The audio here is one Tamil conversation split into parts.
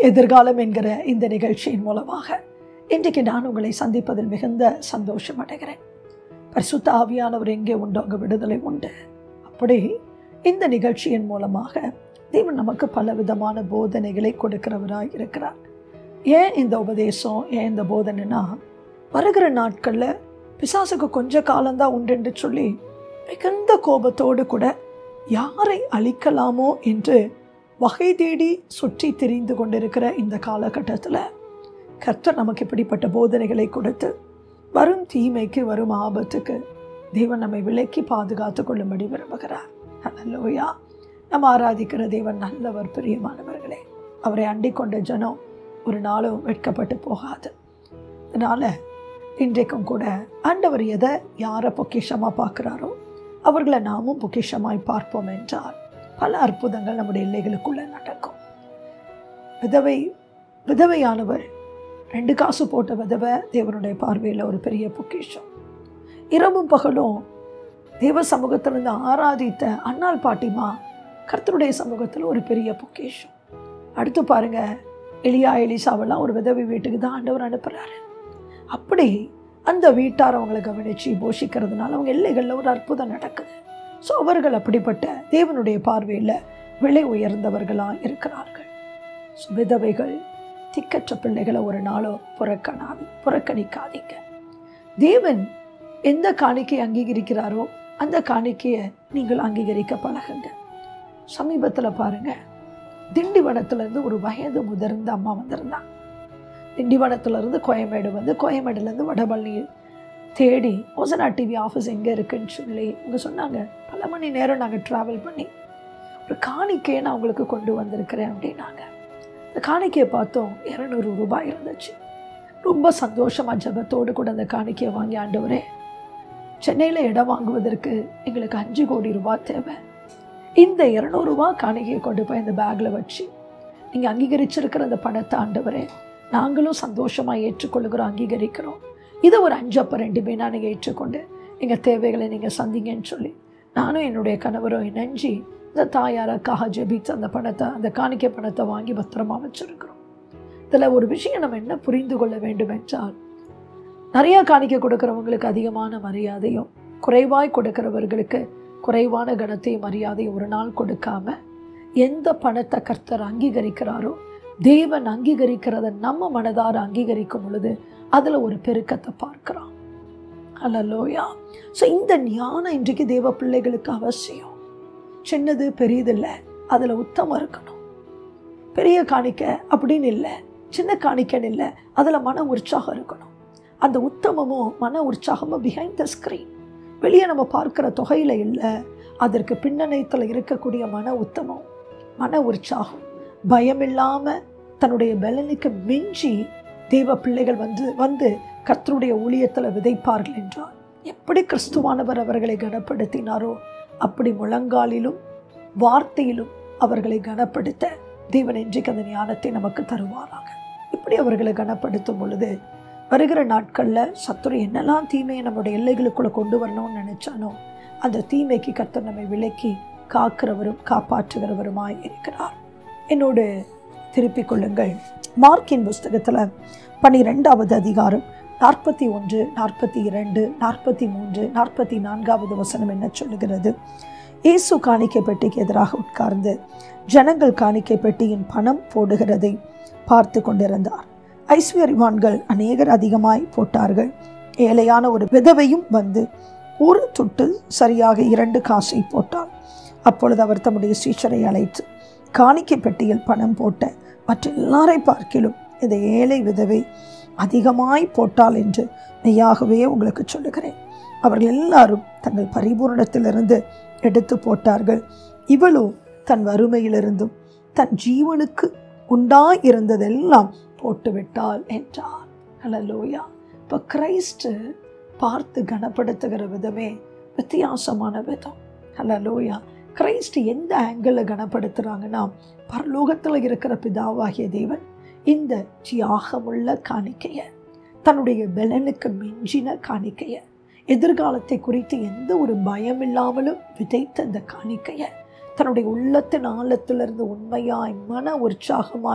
எதிர்காலம் என்கிற இந்த நிகழ்ச்சியின் மூலமாக இன்றைக்கு நான் உங்களை சந்திப்பதில் மிகுந்த சந்தோஷம் அடைகிறேன் பரிசுத்த ஆவியானவர் எங்கே உண்டு அங்கே விடுதலை உண்டு அப்படி இந்த நிகழ்ச்சியின் மூலமாக தேவன் நமக்கு பல விதமான போதனைகளை கொடுக்கிறவராய் இருக்கிறார் ஏன் இந்த உபதேசம் ஏன் இந்த போதனைனா வருகிற நாட்களில் பிசாசுக்கு கொஞ்ச காலம்தான் உண்டுன்னு சொல்லி மிகுந்த கோபத்தோடு கூட யாரை அழிக்கலாமோ என்று வகை தேடி சுற்றி திரிந்து கொண்டிருக்கிற இந்த காலகட்டத்தில் கர்த்தர் நமக்கு இப்படிப்பட்ட போதனைகளை கொடுத்து வரும் தீமைக்கு வரும் ஆபத்துக்கு தேவன் நம்மை விலக்கி பாதுகாத்து கொள்ளும்படி விரும்புகிறார் அல்லோயா நம்ம ஆராதிக்கிற தேவன் நல்லவர் பிரியமானவர்களே அவரை அண்டிக் கொண்ட ஜனம் ஒரு நாளும் வெட்கப்பட்டு போகாது அதனால் இன்றைக்கும் கூட ஆண்டவர் எதை யாரை பொக்கிஷமாக பார்க்குறாரோ அவர்களை நாமும் பொக்கிஷமாய் பார்ப்போம் என்றால் பல அற்புதங்கள் நம்முடைய எல்லைகளுக்குள்ளே நடக்கும் விதவை விதவையானவர் ரெண்டு காசு போட்ட விதவை தேவனுடைய பார்வையில் ஒரு பெரிய பொக்கிஷம் இரவும் பகலும் தேவ சமூகத்திலிருந்து ஆராதித்த அன்னாள் பாட்டிமா கர்த்தருடைய சமூகத்தில் ஒரு பெரிய பொக்கிஷம் அடுத்து பாருங்க எலியா எலிசாவெல்லாம் ஒரு விதவை வீட்டுக்கு தான் ஆண்டவர் அனுப்புகிறாரு அப்படி அந்த வீட்டார் அவங்களை கவனித்து போஷிக்கிறதுனால அவங்க எல்லைகளில் ஒரு அற்புதம் நடக்குது ஸோ அவர்கள் அப்படிப்பட்ட தேவனுடைய பார்வையில் விலை உயர்ந்தவர்களாக இருக்கிறார்கள் ஸோ விதவைகள் திக்கற்ற பிள்ளைகளை ஒரு நாளோ புறக்கணாதி புறக்கணிக்காதீங்க தேவன் எந்த காணிக்கையை அங்கீகரிக்கிறாரோ அந்த காணிக்கையை நீங்கள் அங்கீகரிக்க பழகுங்க சமீபத்தில் பாருங்க திண்டிவனத்துலேருந்து ஒரு வயது முதிர்ந்த அம்மா வந்திருந்தாங்க திண்டிவனத்துலேருந்து கோயம்பேடு வந்து கோயம்பேடுலேருந்து வடபழனி தேடி ஓசனா டிவி ஆஃபீஸ் எங்கே இருக்குன்னு சொல்லி அவங்க சொன்னாங்க பல மணி நேரம் நாங்கள் ட்ராவல் பண்ணி ஒரு காணிக்கையை நான் உங்களுக்கு கொண்டு வந்திருக்கிறேன் அப்படின்னாங்க அந்த காணிக்கையை பார்த்தோம் இரநூறு ரூபாய் இருந்துச்சு ரொம்ப சந்தோஷமாக ஜபத்தோடு கூட அந்த காணிக்கையை வாங்கி ஆண்டவரே சென்னையில் இடம் வாங்குவதற்கு எங்களுக்கு அஞ்சு கோடி ரூபாய் தேவை இந்த இரநூறுவா காணிக்கையை கொண்டு போய் இந்த பேக்கில் வச்சு நீங்கள் அங்கீகரிச்சிருக்கிற அந்த பணத்தை ஆண்டவரே நாங்களும் சந்தோஷமாக ஏற்றுக்கொள்ளுகிறோம் அங்கீகரிக்கிறோம் இதை ஒரு அஞ்சு அப்போ ரெண்டுமே நான் நீங்கள் ஏற்றுக்கொண்டு எங்கள் தேவைகளை நீங்கள் சந்திங்கன்னு சொல்லி நானும் என்னுடைய கணவரும் இணைஞ்சி இந்த தாயாருக்காக ஜெபித்து அந்த பணத்தை அந்த காணிக்கை பணத்தை வாங்கி பத்திரமா வச்சுருக்கிறோம் இதில் ஒரு விஷயம் நம்ம என்ன புரிந்து கொள்ள வேண்டும் என்றால் நிறையா காணிக்கை கொடுக்குறவங்களுக்கு அதிகமான மரியாதையும் குறைவாய் கொடுக்கிறவர்களுக்கு குறைவான கனத்தையும் மரியாதையும் ஒரு நாள் கொடுக்காம எந்த பணத்தை கர்த்தர் அங்கீகரிக்கிறாரோ தேவன் அங்கீகரிக்கிறத நம்ம மனதார அங்கீகரிக்கும் பொழுது அதில் ஒரு பெருக்கத்தை பார்க்குறோம் அல்லலோயா ஸோ இந்த ஞானம் இன்றைக்கு தேவ பிள்ளைகளுக்கு அவசியம் சின்னது பெரியதில்லை அதில் உத்தமம் இருக்கணும் பெரிய காணிக்கை அப்படின்னு இல்லை சின்ன காணிக்கைன்னு இல்லை அதில் மன உற்சாகம் இருக்கணும் அந்த உத்தமமும் மன உற்சாகமும் பிஹைண்ட் த ஸ்க்ரீன் வெளியே நம்ம பார்க்குற தொகையில் இல்லை அதற்கு பின்னணியத்தில் இருக்கக்கூடிய மன உத்தமம் மன உற்சாகம் பயம் இல்லாமல் தன்னுடைய பலனுக்கு மிஞ்சி தெய்வ பிள்ளைகள் வந்து வந்து கர்த்தருடைய ஊழியத்தில் விதைப்பார்கள் என்றார் எப்படி கிறிஸ்துவானவர் அவர்களை கனப்படுத்தினாரோ அப்படி முழங்காலிலும் வார்த்தையிலும் அவர்களை கனப்படுத்த தேவன் இன்றைக்கு அந்த ஞானத்தை நமக்கு தருவாராக இப்படி அவர்களை கனப்படுத்தும் பொழுது வருகிற நாட்களில் சத்துரு என்னெல்லாம் தீமையை நம்முடைய எல்லைகளுக்குள்ளே கொண்டு வரணும்னு நினச்சானோ அந்த தீமைக்கு கர்த்தர் நம்மை விலக்கி காக்கிறவரும் காப்பாற்றுகிறவருமாய் இருக்கிறார் என்னோடு திருப்பிக் கொள்ளுங்கள் மார்க்கின் புஸ்தகத்தில் பனிரெண்டாவது அதிகாரம் நாற்பத்தி ஒன்று நாற்பத்தி இரண்டு நாற்பத்தி மூன்று நாற்பத்தி நான்காவது வசனம் என்ன சொல்லுகிறது இயேசு காணிக்கை பெட்டிக்கு எதிராக உட்கார்ந்து ஜனங்கள் காணிக்கை பெட்டியின் பணம் போடுகிறதை பார்த்து கொண்டிருந்தார் ஐஸ்வர்யவான்கள் அநேகர் அதிகமாய் போட்டார்கள் ஏழையான ஒரு விதவையும் வந்து ஒரு துட்டு சரியாக இரண்டு காசை போட்டாள் அப்பொழுது அவர் தம்முடைய சீச்சரை அழைத்து காணிக்கை பெட்டியில் பணம் போட்ட மற்ற எல்லாரை பார்க்கிலும் இந்த ஏழை விதவை அதிகமாய் போட்டாள் என்று மெய்யாகவே உங்களுக்கு சொல்லுகிறேன் அவர்கள் எல்லாரும் தங்கள் பரிபூரணத்திலிருந்து எடுத்து போட்டார்கள் இவளோ தன் வறுமையிலிருந்தும் தன் ஜீவனுக்கு உண்டாய் இருந்ததெல்லாம் போட்டுவிட்டாள் என்றார் ஹலலோயா இப்போ கிரைஸ்ட் பார்த்து கனப்படுத்துகிற விதமே வித்தியாசமான விதம் ஹலலோயா கிரைஸ்ட் எந்த ஆங்கிளில் கனப்படுத்துகிறாங்கன்னா பரலோகத்தில் இருக்கிற பிதாவாகிய தேவன் இந்த தியாகமுள்ள காணிக்கையை தன்னுடைய பலனுக்கு மிஞ்சின காணிக்கையை எதிர்காலத்தை குறித்து எந்த ஒரு பயம் இல்லாமலும் விதைத்த இந்த காணிக்கையை தன்னுடைய உள்ளத்தின் ஆழத்திலிருந்து உண்மையாய் மன உற்சாகமாய்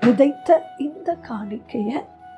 விதைத்த இந்த காணிக்கையை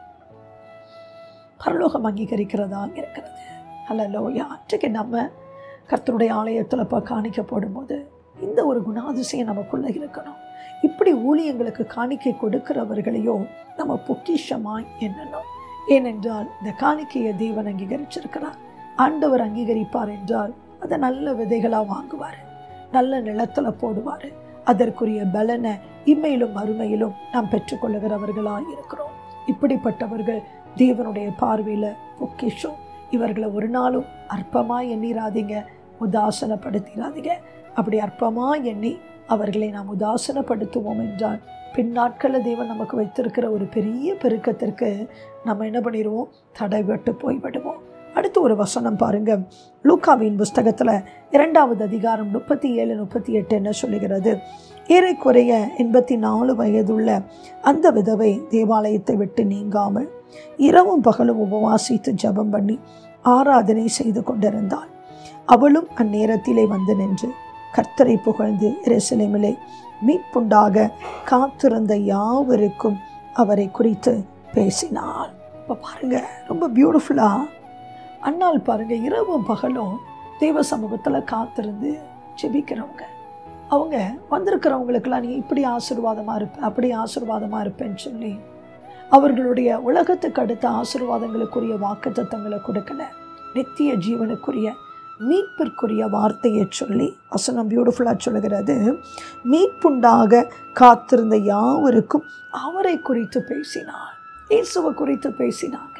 பரலோகம் அங்கீகரிக்கிறதா இருக்கிறது அல்லலோயா அன்றைக்கு நம்ம கர்த்தருடைய ஆலயத்தில் இப்போ காணிக்க போடும்போது இந்த ஒரு குணாதிசயம் நமக்குள்ளே இருக்கணும் இப்படி ஊழியங்களுக்கு காணிக்கை கொடுக்கிறவர்களையோ நம்ம பொக்கிஷமாய் எண்ணணும் ஏனென்றால் இந்த காணிக்கையை தேவன் அங்கீகரிச்சிருக்கிறார் ஆண்டவர் அங்கீகரிப்பார் என்றால் அதை நல்ல விதைகளாக வாங்குவார் நல்ல நிலத்தில் போடுவார் அதற்குரிய பலனை இம்மையிலும் மறுமையிலும் நாம் பெற்றுக்கொள்ளுகிறவர்களாக இருக்கிறோம் இப்படிப்பட்டவர்கள் தேவனுடைய பார்வையில் பொக்கிஷம் இவர்களை ஒரு நாளும் அற்பமாக எண்ணிராதீங்க உதாசனப்படுத்திடாதீங்க அப்படி அற்பமாக எண்ணி அவர்களை நாம் உதாசனப்படுத்துவோம் என்றால் பின்னாட்களில் தேவன் நமக்கு வைத்திருக்கிற ஒரு பெரிய பெருக்கத்திற்கு நம்ம என்ன பண்ணிடுவோம் தடைபட்டு போய்விடுவோம் அடுத்து ஒரு வசனம் பாருங்க லூக்காவின் புஸ்தகத்தில் இரண்டாவது அதிகாரம் முப்பத்தி ஏழு முப்பத்தி எட்டு என்ன சொல்லுகிறது ஏறக்குறைய எண்பத்தி நாலு வயதுள்ள அந்த விதவை தேவாலயத்தை விட்டு நீங்காமல் இரவும் பகலும் உபவாசித்து ஜபம் பண்ணி ஆராதனை செய்து கொண்டிருந்தாள் அவளும் அந்நேரத்திலே வந்து நின்று கர்த்தரை புகழ்ந்து எருசலேமிலே மீட்புண்டாக காத்திருந்த யாவருக்கும் அவரை குறித்து பேசினாள் இப்போ பாருங்க ரொம்ப பியூட்டிஃபுல்லாக அண்ணால் பாருங்க இரவும் பகலும் தேவ சமூகத்தில் காத்திருந்து ஜெபிக்கிறவங்க அவங்க வந்திருக்கிறவங்களுக்கெல்லாம் நீ இப்படி ஆசீர்வாதமாக இருப்ப அப்படி ஆசீர்வாதமாக இருப்பேன்னு சொல்லி அவர்களுடைய உலகத்துக்கு அடுத்த ஆசீர்வாதங்களுக்குரிய வாக்குத்தத்தங்களை கொடுக்கல நித்திய ஜீவனுக்குரிய மீட்பிற்குரிய வார்த்தையை சொல்லி வசனம் பியூட்டிஃபுல்லாக சொல்லுகிறது மீட்புண்டாக காத்திருந்த யாவருக்கும் அவரை குறித்து பேசினார் இயேசுவை குறித்து பேசினாங்க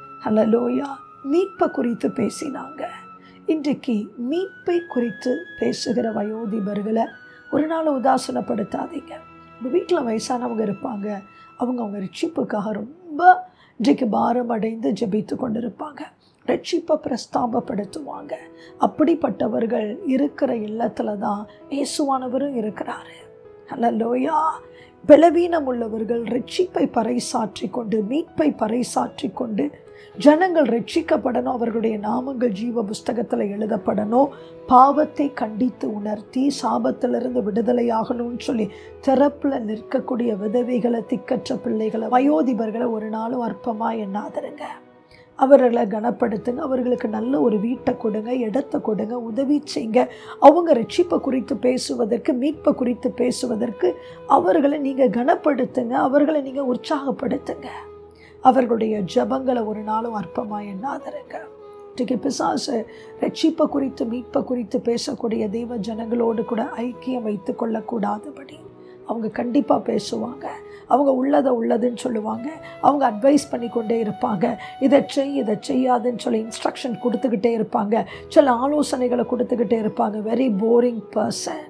ஹலலோயா மீட்பை குறித்து பேசினாங்க இன்றைக்கு மீட்பை குறித்து பேசுகிற வயோதிபர்களை ஒரு நாள் உதாசனப்படுத்தாதீங்க உங்கள் வீட்டில் வயசானவங்க இருப்பாங்க அவங்க அவங்க ரட்சிப்புக்காக ரொம்ப இன்றைக்கு பாரம் அடைந்து ஜெபித்து கொண்டு இருப்பாங்க ரட்சிப்பை பிரஸ்தாபப்படுத்துவாங்க அப்படிப்பட்டவர்கள் இருக்கிற இல்லத்தில் தான் இயேசுவானவரும் இருக்கிறாரு அல்லலோயா பலவீனம் உள்ளவர்கள் ரட்சிப்பை பறைசாற்றி கொண்டு மீட்பை பறைசாற்றி கொண்டு ஜனங்கள் ரட்சிக்கப்படணும் அவர்களுடைய நாமங்கள் ஜீவ புஸ்தகத்தில் எழுதப்படணும் பாவத்தை கண்டித்து உணர்த்தி சாபத்திலிருந்து விடுதலையாகணும்னு சொல்லி திறப்பில் நிற்கக்கூடிய விதவைகளை திக்கற்ற பிள்ளைகளை வயோதிபர்களை ஒரு நாளும் அற்பமாக எண்ணாதருங்க அவர்களை கனப்படுத்துங்க அவர்களுக்கு நல்ல ஒரு வீட்டை கொடுங்க இடத்தை கொடுங்க உதவி செய்யுங்க அவங்க ரட்சிப்பை குறித்து பேசுவதற்கு மீட்பை குறித்து பேசுவதற்கு அவர்களை நீங்கள் கனப்படுத்துங்க அவர்களை நீங்கள் உற்சாகப்படுத்துங்க அவர்களுடைய ஜபங்களை ஒரு நாளும் அற்பமாக எண்ணாதருங்க இன்றைக்கு பிசாசு ரட்சிப்பை குறித்து மீட்பை குறித்து பேசக்கூடிய தெய்வ ஜனங்களோடு கூட ஐக்கியம் வைத்து கொள்ளக்கூடாதபடி அவங்க கண்டிப்பாக பேசுவாங்க அவங்க உள்ளதை உள்ளதுன்னு சொல்லுவாங்க அவங்க அட்வைஸ் பண்ணி கொண்டே இருப்பாங்க இதை செய் இதை செய்யாதுன்னு சொல்லி இன்ஸ்ட்ரக்ஷன் கொடுத்துக்கிட்டே இருப்பாங்க சில ஆலோசனைகளை கொடுத்துக்கிட்டே இருப்பாங்க வெரி போரிங் பர்சன்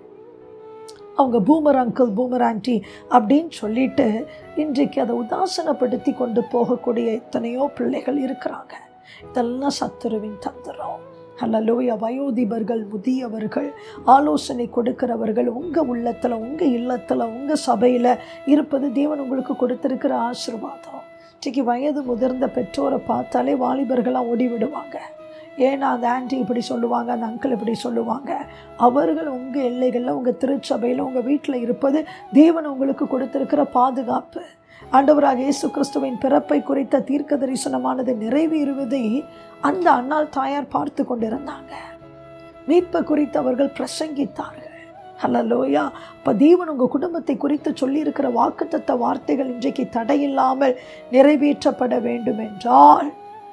அவங்க பூமர் அங்கிள் பூமர் ஆன்டி அப்படின்னு சொல்லிட்டு இன்றைக்கு அதை உதாசனப்படுத்தி கொண்டு போகக்கூடிய எத்தனையோ பிள்ளைகள் இருக்கிறாங்க இதெல்லாம் சத்துருவின் தந்திரம் ஹலலோய வயோதிபர்கள் முதியவர்கள் ஆலோசனை கொடுக்கிறவர்கள் உங்கள் உள்ளத்தில் உங்கள் இல்லத்தில் உங்கள் சபையில் இருப்பது தேவன் உங்களுக்கு கொடுத்துருக்கிற ஆசிர்வாதம் இன்றைக்கி வயது முதிர்ந்த பெற்றோரை பார்த்தாலே வாலிபர்களாக ஓடி விடுவாங்க ஏன்னா அந்த ஆன்டி இப்படி சொல்லுவாங்க அந்த அங்கிள் இப்படி சொல்லுவாங்க அவர்கள் உங்கள் எல்லைகளில் உங்கள் திருச்சபையில் உங்கள் வீட்டில் இருப்பது தேவன் உங்களுக்கு கொடுத்துருக்கிற பாதுகாப்பு ஆண்டவராக இயேசு கிறிஸ்துவின் பிறப்பை குறித்த தீர்க்க தரிசனமானது நிறைவேறுவதை அந்த அண்ணாள் தாயார் பார்த்து கொண்டிருந்தாங்க மீட்பை குறித்து அவர்கள் பிரசங்கித்தார்கள் ஹலலோயா இப்போ தேவன் உங்கள் குடும்பத்தை குறித்து சொல்லியிருக்கிற வாக்குத்தத்த வார்த்தைகள் இன்றைக்கு தடையில்லாமல் நிறைவேற்றப்பட வேண்டும் என்றால்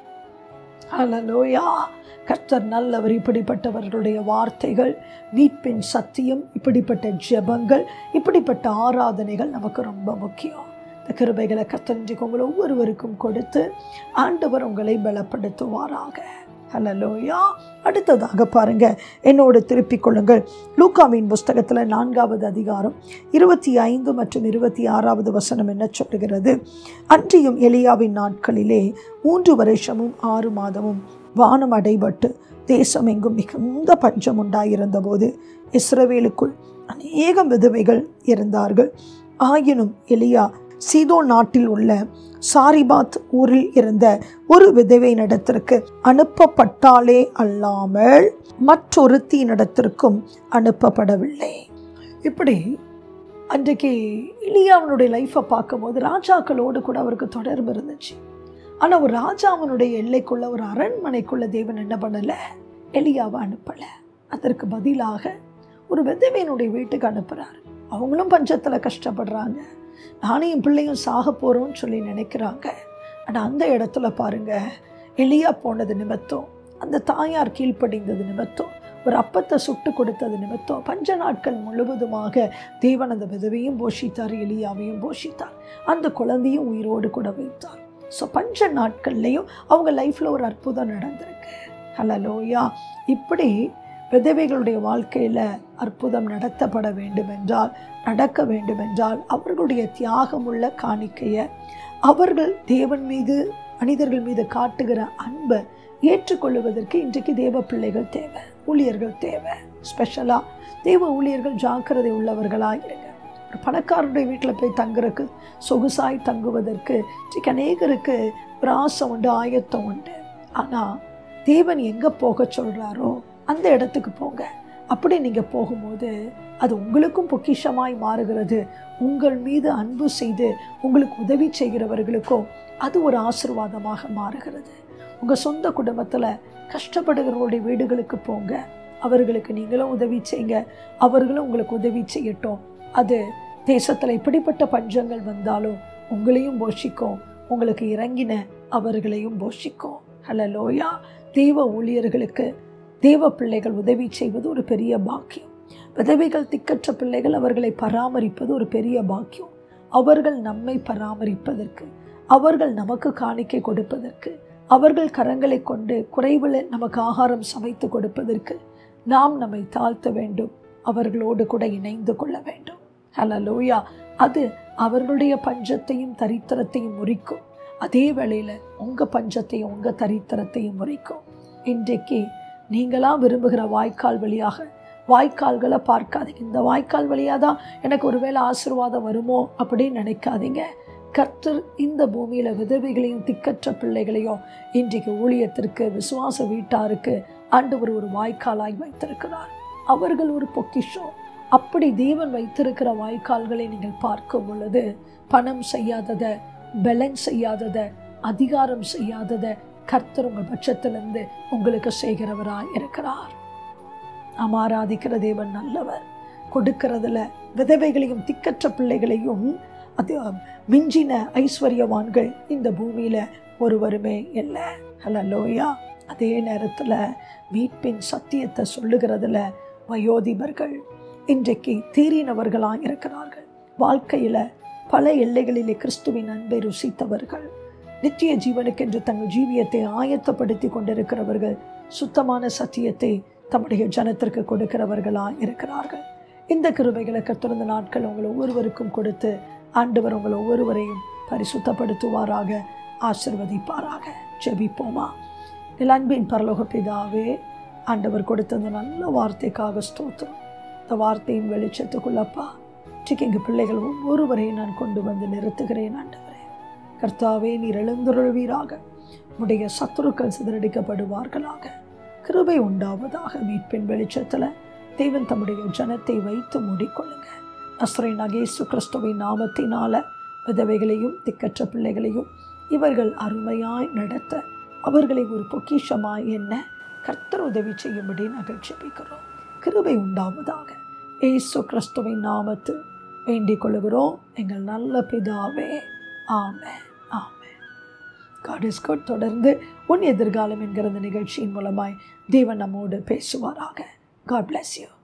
ஹலலோயா கர்த்தர் நல்லவர் இப்படிப்பட்டவர்களுடைய வார்த்தைகள் மீட்பின் சத்தியம் இப்படிப்பட்ட ஜெபங்கள் இப்படிப்பட்ட ஆராதனைகள் நமக்கு ரொம்ப முக்கியம் இந்த கிருபைகளை கர்த்தர் இன்றைக்கு உங்களை ஒவ்வொருவருக்கும் கொடுத்து ஆண்டவர் உங்களை பலப்படுத்துவாராக ஹலலோயா அடுத்ததாக பாருங்க என்னோடு திருப்பிக் கொள்ளுங்கள் லூக்காவின் புஸ்தகத்தில் நான்காவது அதிகாரம் இருபத்தி ஐந்து மற்றும் இருபத்தி ஆறாவது வசனம் என்ன சொல்லுகிறது அன்றியும் எலியாவின் நாட்களிலே மூன்று வருஷமும் ஆறு மாதமும் வானம் அடைபட்டு தேசம் எங்கும் மிகுந்த பஞ்சம் உண்டாயிருந்தபோது இஸ்ரவேலுக்குள் அநேகம் விதவைகள் இருந்தார்கள் ஆயினும் எலியா சீதோ நாட்டில் உள்ள சாரிபாத் ஊரில் இருந்த ஒரு விதவையினிடத்திற்கு அனுப்பப்பட்டாலே அல்லாமல் மற்றொருத்தியினிடத்திற்கும் அனுப்பப்படவில்லை இப்படி அன்றைக்கு இலியாவனுடைய லைஃப்பை பார்க்கும்போது ராஜாக்களோடு கூட அவருக்கு தொடர்பு இருந்துச்சு ஆனால் ஒரு ராஜாவனுடைய எல்லைக்குள்ள ஒரு அரண்மனைக்குள்ள தேவன் என்ன பண்ணலை எலியாவை அனுப்பலை அதற்கு பதிலாக ஒரு விதவையினுடைய வீட்டுக்கு அனுப்புகிறார் அவங்களும் பஞ்சத்தில் கஷ்டப்படுறாங்க நானும் என் பிள்ளையும் சாக போகிறோம்னு சொல்லி நினைக்கிறாங்க ஆனால் அந்த இடத்துல பாருங்க எலியா போனது நிமித்தம் அந்த தாயார் கீழ்ப்படிந்தது நிமித்தம் ஒரு அப்பத்தை சுட்டு கொடுத்தது நிமித்தம் பஞ்ச நாட்கள் முழுவதுமாக தேவன் அந்த விதவையும் போஷித்தார் எலியாவையும் போஷித்தார் அந்த குழந்தையும் உயிரோடு கூட வைத்தார் ஸோ பஞ்ச நாட்கள்லையும் அவங்க லைஃப்பில் ஒரு அற்புதம் நடந்திருக்கு ஹலலோயா இப்படி விதவைகளுடைய வாழ்க்கையில் அற்புதம் நடத்தப்பட வேண்டும் என்றால் நடக்க வேண்டும் என்றால் அவர்களுடைய தியாகமுள்ள காணிக்கையை அவர்கள் தேவன் மீது மனிதர்கள் மீது காட்டுகிற அன்பை ஏற்றுக்கொள்ளுவதற்கு இன்றைக்கு தேவ பிள்ளைகள் தேவை ஊழியர்கள் தேவை ஸ்பெஷலாக தேவ ஊழியர்கள் ஜாக்கிரதை உள்ளவர்களாக இருங்க ஒரு பணக்காரருடைய வீட்டில் போய் தங்குறதுக்கு சொகுசாய் தங்குவதற்கு இன்றைக்கு அநேகருக்கு ஒரு ஆசை உண்டு ஆயத்தம் உண்டு ஆனால் தேவன் எங்கே போக சொல்கிறாரோ அந்த இடத்துக்கு போங்க அப்படி நீங்கள் போகும்போது அது உங்களுக்கும் பொக்கிஷமாய் மாறுகிறது உங்கள் மீது அன்பு செய்து உங்களுக்கு உதவி செய்கிறவர்களுக்கும் அது ஒரு ஆசிர்வாதமாக மாறுகிறது உங்கள் சொந்த குடும்பத்தில் கஷ்டப்படுகிறவங்களுடைய வீடுகளுக்கு போங்க அவர்களுக்கு நீங்களும் உதவி செய்யுங்க அவர்களும் உங்களுக்கு உதவி செய்யட்டும் அது தேசத்தில் இப்படிப்பட்ட பஞ்சங்கள் வந்தாலும் உங்களையும் போஷிக்கும் உங்களுக்கு இறங்கின அவர்களையும் போஷிக்கும் ஹலலோயா தெய்வ ஊழியர்களுக்கு தேவ பிள்ளைகள் உதவி செய்வது ஒரு பெரிய பாக்கியம் விதவைகள் திக்கற்ற பிள்ளைகள் அவர்களை பராமரிப்பது ஒரு பெரிய பாக்கியம் அவர்கள் நம்மை பராமரிப்பதற்கு அவர்கள் நமக்கு காணிக்கை கொடுப்பதற்கு அவர்கள் கரங்களை கொண்டு குறைவில் நமக்கு ஆகாரம் சமைத்து கொடுப்பதற்கு நாம் நம்மை தாழ்த்த வேண்டும் அவர்களோடு கூட இணைந்து கொள்ள வேண்டும் ஹலலோயா அது அவர்களுடைய பஞ்சத்தையும் தரித்திரத்தையும் முறிக்கும் அதே வேளையில் உங்கள் பஞ்சத்தையும் உங்கள் தரித்திரத்தையும் முறிக்கும் இன்றைக்கு நீங்களாக விரும்புகிற வாய்க்கால் வழியாக வாய்க்கால்களை பார்க்காதீங்க இந்த வாய்க்கால் வழியாக தான் எனக்கு ஒருவேளை ஆசீர்வாதம் வருமோ அப்படின்னு நினைக்காதீங்க கர்த்தர் இந்த பூமியில் விதவைகளையும் திக்கற்ற பிள்ளைகளையும் இன்றைக்கு ஊழியத்திற்கு விசுவாச வீட்டாருக்கு ஆண்டவர் ஒரு வாய்க்காலாய் வைத்திருக்கிறார் அவர்கள் ஒரு பொக்கிஷம் அப்படி தேவன் வைத்திருக்கிற வாய்க்கால்களை நீங்கள் பார்க்கும் பொழுது பணம் செய்யாதத பலன் செய்யாதத அதிகாரம் செய்யாதத கர்த்தர் உங்கள் பட்சத்திலிருந்து உங்களுக்கு செய்கிறவராய் இருக்கிறார் நாம் ஆராதிக்கிற தேவன் நல்லவர் கொடுக்கிறதுல விதவைகளையும் திக்கற்ற பிள்ளைகளையும் அது மிஞ்சின ஐஸ்வர்யவான்கள் இந்த பூமியில் ஒருவருமே இல்லை ஹலலோயா அதே நேரத்தில் மீட்பின் சத்தியத்தை சொல்லுகிறதுல வயோதிபர்கள் இன்றைக்கு தீரினவர்களாக இருக்கிறார்கள் வாழ்க்கையில் பல எல்லைகளிலே கிறிஸ்துவின் அன்பை ருசித்தவர்கள் நித்திய ஜீவனுக்கென்று தங்கள் ஜீவியத்தை ஆயத்தப்படுத்தி கொண்டிருக்கிறவர்கள் சுத்தமான சத்தியத்தை தம்முடைய ஜனத்திற்கு கொடுக்கிறவர்களாக இருக்கிறார்கள் இந்த கிருபைகளை கத்திருந்த நாட்கள் உங்கள் ஒவ்வொருவருக்கும் கொடுத்து ஆண்டவர் உங்கள் ஒவ்வொருவரையும் பரிசுத்தப்படுத்துவாராக ஆசிர்வதிப்பாராக ஜெபிப்போமா என் அன்பின் பரலோக பிதாவே ஆண்டவர் கொடுத்த அந்த நல்ல வார்த்தைக்காக ஸ்தோத்திரம் இந்த வார்த்தையின் வெளிச்சத்துக்குள்ளப்பா இன்றைக்கு எங்கள் பிள்ளைகள் ஒவ்வொருவரையும் நான் கொண்டு வந்து நிறுத்துகிறேன் ஆண்டவரே கர்த்தாவே நீர் எழுந்துருள்வீராக உடைய சத்துருக்கள் சிதறடிக்கப்படுவார்களாக கிருபை உண்டாவதாக மீட்பின் வெளிச்சத்தில் தேவன் தம்முடைய ஜனத்தை வைத்து மூடிக்கொள்ளுங்க அஸ்ரை நகேசு கிறிஸ்துவின் நாமத்தினால விதவைகளையும் திக்கற்ற பிள்ளைகளையும் இவர்கள் அருமையாய் நடத்த அவர்களை ஒரு பொக்கிஷமாய் என்ன கர்த்தர் உதவி செய்யும்படி நாங்கள் ஜெபிக்கிறோம் கிருபை உண்டாவதாக ஏசு கிறிஸ்துவின் நாமத்து வேண்டிக் கொள்கிறோம் எங்கள் நல்ல பிதாவே ஆமே ஆமே காட் இஸ் குட் தொடர்ந்து உன் எதிர்காலம் என்கிற இந்த நிகழ்ச்சியின் மூலமாய் தேவன் நம்மோடு பேசுவாராக காட் bless you